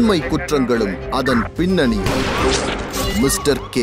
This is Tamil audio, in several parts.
உண்மை குற்றங்களும் அதன் பின்னணியும் மிஸ்டர் கே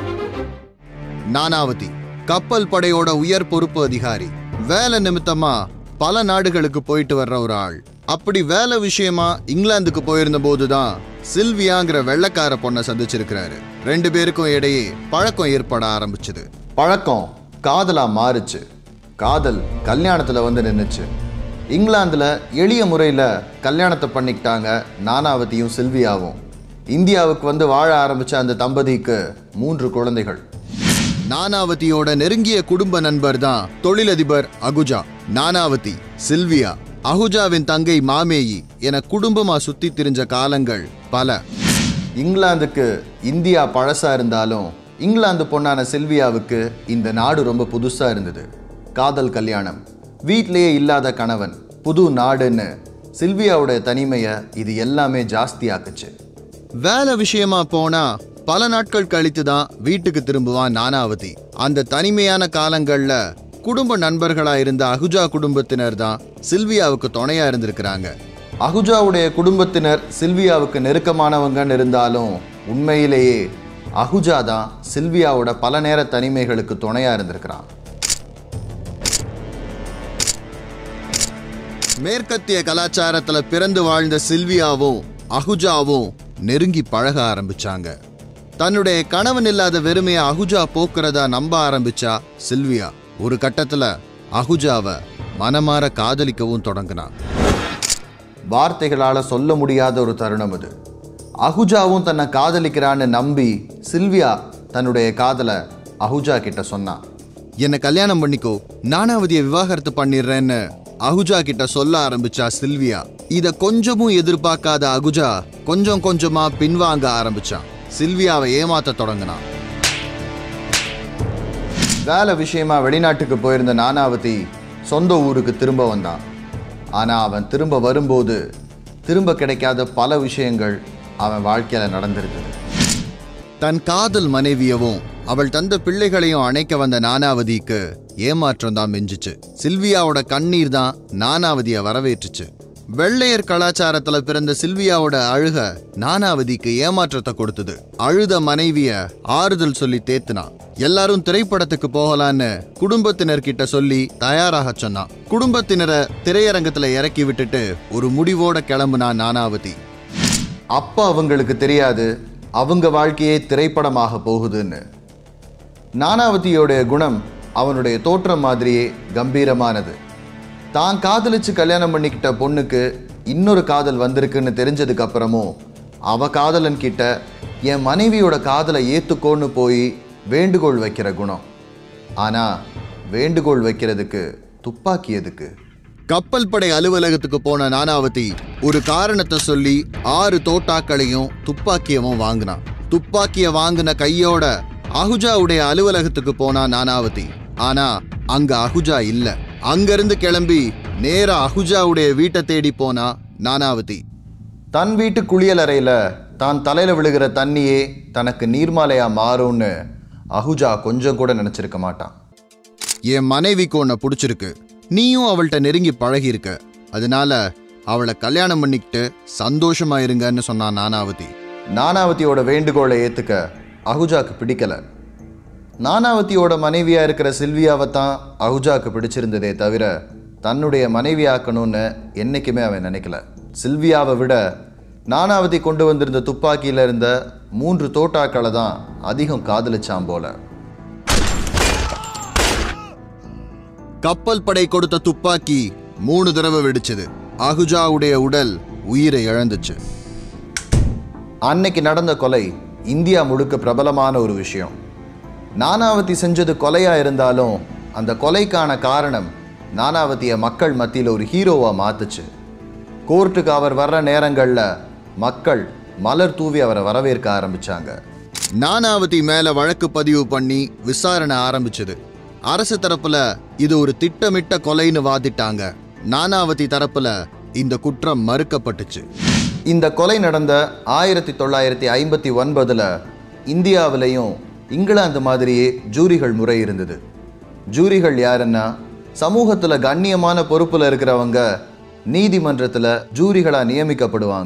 நானாவதி கப்பல் படையோட உயர் பொறுப்பு அதிகாரி வேலை நிமித்தமா பல நாடுகளுக்கு போயிட்டு வர்ற ஒரு ஆள் அப்படி வேலை விஷயமா இங்கிலாந்துக்கு போயிருந்த போதுதான் சில்வியாங்கிற வெள்ளைக்கார பொண்ணை சந்திச்சிருக்கிறாரு ரெண்டு பேருக்கும் இடையே பழக்கம் ஏற்பட ஆரம்பிச்சது பழக்கம் காதலா மாறுச்சு காதல் கல்யாணத்துல வந்து நின்னுச்சு இங்கிலாந்துல எளிய முறையில் கல்யாணத்தை பண்ணிக்கிட்டாங்க நானாவதியும் சில்வியாவும் இந்தியாவுக்கு வந்து வாழ ஆரம்பிச்ச அந்த தம்பதிக்கு மூன்று குழந்தைகள் நானாவதியோட நெருங்கிய குடும்ப நண்பர் தான் தொழிலதிபர் அகுஜா நானாவதி சில்வியா அகுஜாவின் தங்கை மாமேயி என குடும்பமா சுத்தி திரிஞ்ச காலங்கள் பல இங்கிலாந்துக்கு இந்தியா பழசா இருந்தாலும் இங்கிலாந்து பொண்ணான சில்வியாவுக்கு இந்த நாடு ரொம்ப புதுசா இருந்தது காதல் கல்யாணம் வீட்லயே இல்லாத கணவன் புது நாடுன்னு சில்வியாவோட தனிமையை இது எல்லாமே ஜாஸ்தி ஆக்குச்சு வேலை விஷயமா போனா பல நாட்கள் கழித்து தான் வீட்டுக்கு திரும்புவான் நானாவதி அந்த தனிமையான காலங்கள்ல குடும்ப நண்பர்களா இருந்த அகுஜா குடும்பத்தினர் தான் சில்வியாவுக்கு துணையா இருந்திருக்கிறாங்க அகுஜாவுடைய குடும்பத்தினர் சில்வியாவுக்கு நெருக்கமானவங்கன்னு இருந்தாலும் உண்மையிலேயே அகுஜா தான் சில்வியாவோட பல நேர தனிமைகளுக்கு துணையா இருந்திருக்கிறான் மேற்கத்திய கலாச்சாரத்துல பிறந்து வாழ்ந்த சில்வியாவும் அகுஜாவும் நெருங்கி பழக ஆரம்பிச்சாங்க தன்னுடைய கணவன் இல்லாத வெறுமையை அகுஜா போக்குறதா நம்ப ஆரம்பிச்சா சில்வியா ஒரு கட்டத்துல அகுஜாவை மனமாற காதலிக்கவும் தொடங்கினான் வார்த்தைகளால சொல்ல முடியாத ஒரு தருணம் அது அகுஜாவும் தன்னை காதலிக்கிறான்னு நம்பி சில்வியா தன்னுடைய காதலை அகுஜா கிட்ட சொன்னான் என்னை கல்யாணம் பண்ணிக்கோ நானாவதிய விவாகரத்து பண்ணிடுறேன்னு அகுஜா கிட்ட சொல்ல ஆரம்பிச்சா சில்வியா இத கொஞ்சமும் எதிர்பார்க்காத அகுஜா கொஞ்சம் கொஞ்சமா பின்வாங்க ஆரம்பிச்சான் சில்வியாவை ஏமாத்த தொடங்கினான் வேலை விஷயமா வெளிநாட்டுக்கு போயிருந்த நானாவதி சொந்த ஊருக்கு திரும்ப வந்தான் ஆனா அவன் திரும்ப வரும்போது திரும்ப கிடைக்காத பல விஷயங்கள் அவன் வாழ்க்கையில நடந்திருந்தது தன் காதல் மனைவியவும் அவள் தந்த பிள்ளைகளையும் அணைக்க வந்த நானாவதிக்கு ஏமாற்றம் தான் மிஞ்சிச்சு சில்வியாவோட கண்ணீர் தான் நானாவதிய வரவேற்றுச்சு வெள்ளையர் கலாச்சாரத்துல பிறந்த சில்வியாவோட அழுக நானாவதிக்கு ஏமாற்றத்தை கொடுத்தது அழுத மனைவிய ஆறுதல் சொல்லி தேத்துனான் எல்லாரும் திரைப்படத்துக்கு போகலான்னு குடும்பத்தினர்கிட்ட சொல்லி தயாராக சொன்னான் குடும்பத்தினரை திரையரங்கத்துல இறக்கி விட்டுட்டு ஒரு முடிவோட கிளம்புனா நானாவதி அப்ப அவங்களுக்கு தெரியாது அவங்க வாழ்க்கையே திரைப்படமாக போகுதுன்னு நானாவதியோடைய குணம் அவனுடைய தோற்றம் மாதிரியே கம்பீரமானது தான் காதலிச்சு கல்யாணம் பண்ணிக்கிட்ட பொண்ணுக்கு இன்னொரு காதல் வந்திருக்குன்னு தெரிஞ்சதுக்கு அப்புறமும் அவ காதலன் கிட்ட என் மனைவியோட காதலை ஏத்துக்கோன்னு போய் வேண்டுகோள் வைக்கிற குணம் ஆனா வேண்டுகோள் வைக்கிறதுக்கு துப்பாக்கி எதுக்கு கப்பல் படை அலுவலகத்துக்கு போன நானாவதி ஒரு காரணத்தை சொல்லி ஆறு தோட்டாக்களையும் துப்பாக்கியவும் வாங்கினான் துப்பாக்கிய வாங்கின கையோட அகுஜாவுடைய அலுவலகத்துக்கு போனா நானாவதி ஆனா அங்க அகுஜா இல்ல அங்கிருந்து கிளம்பி நேரா அகுஜாவுடைய வீட்டை தேடி போனா நானாவதி தன் வீட்டு குளியலறையில தான் தலையில விழுகிற தண்ணியே தனக்கு நீர்மாலையா மாறும்னு அகுஜா கொஞ்சம் கூட நினைச்சிருக்க மாட்டான் என் மனைவிக்கு உன்னை பிடிச்சிருக்கு நீயும் அவள்கிட்ட நெருங்கி பழகியிருக்க அதனால அவளை கல்யாணம் பண்ணிக்கிட்டு சந்தோஷமா இருங்கன்னு சொன்னான் நானாவதி நானாவதியோட வேண்டுகோளை ஏத்துக்க அகுஜாக்கு பிடிக்கல நானாவதியோட மனைவியா இருக்கிற சில்வியாவை தான் அகுஜாக்கு பிடிச்சிருந்ததே தவிர தன்னுடைய மனைவியாக்கணும்னு என்னைக்குமே அவன் நினைக்கல சில்வியாவை விட நானாவதி கொண்டு வந்திருந்த துப்பாக்கியில இருந்த மூன்று தோட்டாக்களை தான் அதிகம் காதலிச்சான் போல கப்பல் படை கொடுத்த துப்பாக்கி மூணு தடவை வெடிச்சது அகுஜாவுடைய உடல் உயிரை இழந்துச்சு அன்னைக்கு நடந்த கொலை இந்தியா முழுக்க பிரபலமான ஒரு விஷயம் நானாவதி செஞ்சது கொலையா இருந்தாலும் அந்த கொலைக்கான காரணம் நானாவதிய மக்கள் மத்தியில் ஒரு ஹீரோவா மாத்துச்சு கோர்ட்டுக்கு அவர் வர்ற நேரங்கள்ல மக்கள் மலர் தூவி அவரை வரவேற்க ஆரம்பிச்சாங்க நானாவதி மேல வழக்கு பதிவு பண்ணி விசாரணை ஆரம்பிச்சது அரசு தரப்புல இது ஒரு திட்டமிட்ட கொலைன்னு வாதிட்டாங்க நானாவதி தரப்புல இந்த குற்றம் மறுக்கப்பட்டுச்சு இந்த கொலை நடந்த ஆயிரத்தி தொள்ளாயிரத்தி ஐம்பத்தி ஒன்பதுல இந்தியாவிலையும் இங்கிலாந்து மாதிரியே ஜூரிகள் முறை இருந்தது ஜூரிகள் யாருன்னா சமூகத்துல கண்ணியமான பொறுப்புல இருக்கிறவங்க நீதிமன்றத்துல ஜூரிகளா நியமிக்கப்படுவாங்க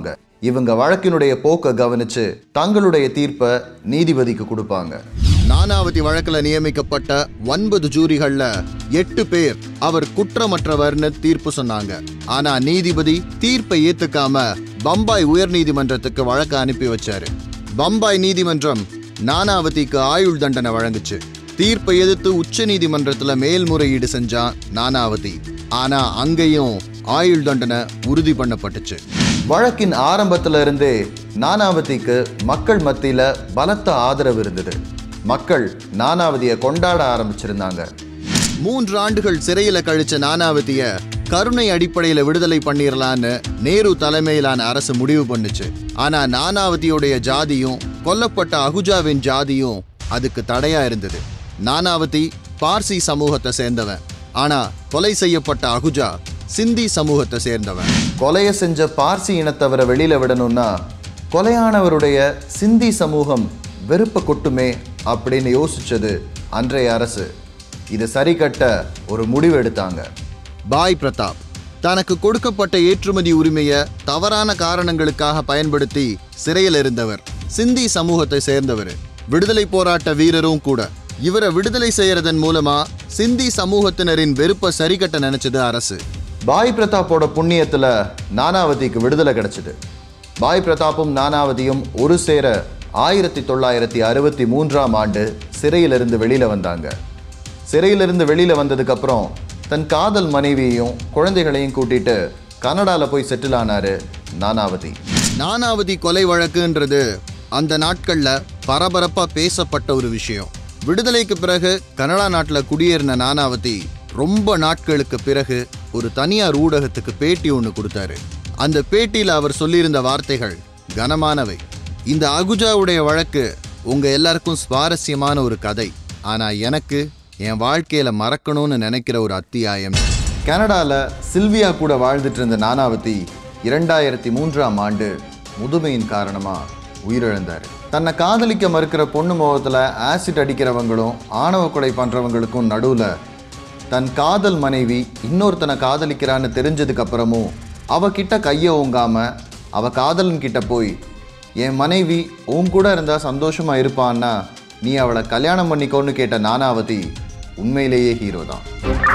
இவங்க வழக்கினுடைய போக்கை கவனிச்சு தங்களுடைய தீர்ப்பை நீதிபதிக்கு கொடுப்பாங்க நானாவதி வழக்கில் நியமிக்கப்பட்ட ஒன்பது ஜூரிகள்ல எட்டு பேர் அவர் குற்றமற்றவர்னு தீர்ப்பு சொன்னாங்க ஆனா நீதிபதி தீர்ப்பை ஏத்துக்காம பம்பாய் உயர்நீதிமன்றத்துக்கு வழக்கு அனுப்பி வச்சாரு பம்பாய் நீதிமன்றம் நானாவதிக்கு ஆயுள் தண்டனை வழங்குச்சு தீர்ப்பை எதிர்த்து உச்ச நீதிமன்றத்துல மேல்முறையீடு செஞ்சான் நானாவதி ஆனா அங்கேயும் ஆயுள் தண்டனை உறுதி பண்ணப்பட்டுச்சு வழக்கின் ஆரம்பத்துல இருந்தே நானாவதிக்கு மக்கள் மத்தியில பலத்த ஆதரவு இருந்தது மக்கள் நானாவதியை கொண்டாட ஆரம்பிச்சிருந்தாங்க மூன்று ஆண்டுகள் சிறையில கழிச்ச நானாவதிய கருணை அடிப்படையில விடுதலை பண்ணிரலான்னு நேரு தலைமையிலான அரசு முடிவு பண்ணுச்சு ஆனா நானாவதியுடைய ஜாதியும் கொல்லப்பட்ட அகுஜாவின் ஜாதியும் அதுக்கு தடையா இருந்தது நானாவதி பார்சி சமூகத்தை சேர்ந்தவன் ஆனா கொலை செய்யப்பட்ட அகுஜா சிந்தி சமூகத்தை சேர்ந்தவன் கொலையை செஞ்ச பார்சி இனத்தவரை வெளியில விடணும்னா கொலையானவருடைய சிந்தி சமூகம் வெறுப்ப கொட்டுமே அப்படின்னு யோசிச்சது அன்றைய அரசு இது சரி கட்ட ஒரு முடிவு எடுத்தாங்க பாய் பிரதாப் தனக்கு கொடுக்கப்பட்ட ஏற்றுமதி உரிமையை தவறான காரணங்களுக்காக பயன்படுத்தி சிறையில் இருந்தவர் சிந்தி சமூகத்தை சேர்ந்தவர் விடுதலை போராட்ட வீரரும் கூட இவரை விடுதலை செய்யறதன் மூலமா சிந்தி சமூகத்தினரின் வெறுப்பை சரி கட்ட நினைச்சது அரசு பாய் பிரதாப்போட புண்ணியத்துல நானாவதிக்கு விடுதலை கிடைச்சது பாய் பிரதாப்பும் நானாவதியும் ஒரு சேர ஆயிரத்தி தொள்ளாயிரத்தி அறுபத்தி மூன்றாம் ஆண்டு சிறையிலிருந்து வெளியில வந்தாங்க சிறையிலிருந்து வெளியில வந்ததுக்கு அப்புறம் தன் காதல் மனைவியையும் குழந்தைகளையும் கூட்டிட்டு கனடால போய் செட்டில் ஆனாரு நானாவதி நானாவதி கொலை வழக்குன்றது அந்த நாட்கள்ல பரபரப்பா பேசப்பட்ட ஒரு விஷயம் விடுதலைக்கு பிறகு கனடா நாட்டில் குடியேறின நானாவதி ரொம்ப நாட்களுக்கு பிறகு ஒரு தனியார் ஊடகத்துக்கு பேட்டி ஒன்று கொடுத்தாரு அந்த பேட்டியில் அவர் சொல்லியிருந்த வார்த்தைகள் கனமானவை இந்த அகுஜாவுடைய வழக்கு உங்க எல்லாருக்கும் சுவாரஸ்யமான ஒரு கதை ஆனா எனக்கு என் வாழ்க்கையில மறக்கணும்னு நினைக்கிற ஒரு அத்தியாயம் கனடால சில்வியா கூட வாழ்ந்துட்டு இருந்த நானாவதி இரண்டாயிரத்தி மூன்றாம் ஆண்டு முதுமையின் காரணமா உயிரிழந்தார் தன்னை காதலிக்க மறுக்கிற பொண்ணு முகத்துல ஆசிட் அடிக்கிறவங்களும் ஆணவ கொலை பண்றவங்களுக்கும் நடுவுல தன் காதல் மனைவி இன்னொருத்தனை காதலிக்கிறான்னு தெரிஞ்சதுக்கு அப்புறமும் அவகிட்ட கையை ஓங்காம அவ காதலன் கிட்ட போய் என் மனைவி உன் கூட இருந்தா சந்தோஷமா இருப்பான்னா நீ அவளை கல்யாணம் பண்ணிக்கோன்னு கேட்ட நானாவதி உண்மையிலேயே ஹீரோ தான்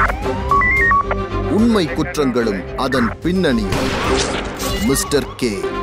உண்மை குற்றங்களும் அதன் பின்னணியும் மிஸ்டர் கே